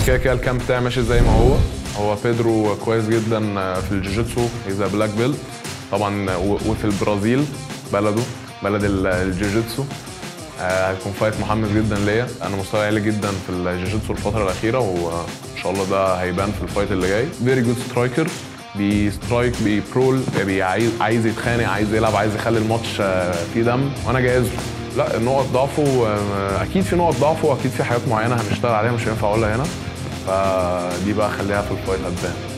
كده كده الكامب بتاعي ماشي زي ما هو هو بيدرو كويس جدا في الجوجيتسو هيز بلاك بيلت طبعا و- وفي البرازيل بلده بلد ال- الجوجيتسو آه، هيكون فايت محمس جدا ليا انا مستواي عالي جدا في الجوجيتسو الفتره الاخيره وان شاء الله ده هيبان في الفايت اللي جاي فيري جود سترايكر بيسترايك بيبرول بي عايز عايز يتخانق عايز يلعب عايز يخلي الماتش آه، فيه دم وانا جاهز له. لا نقط ضعفه آه، اكيد في نقط ضعفه واكيد في حاجات معينه هنشتغل عليها مش هينفع اقولها هنا فدي بقى خليها في الفايت قدام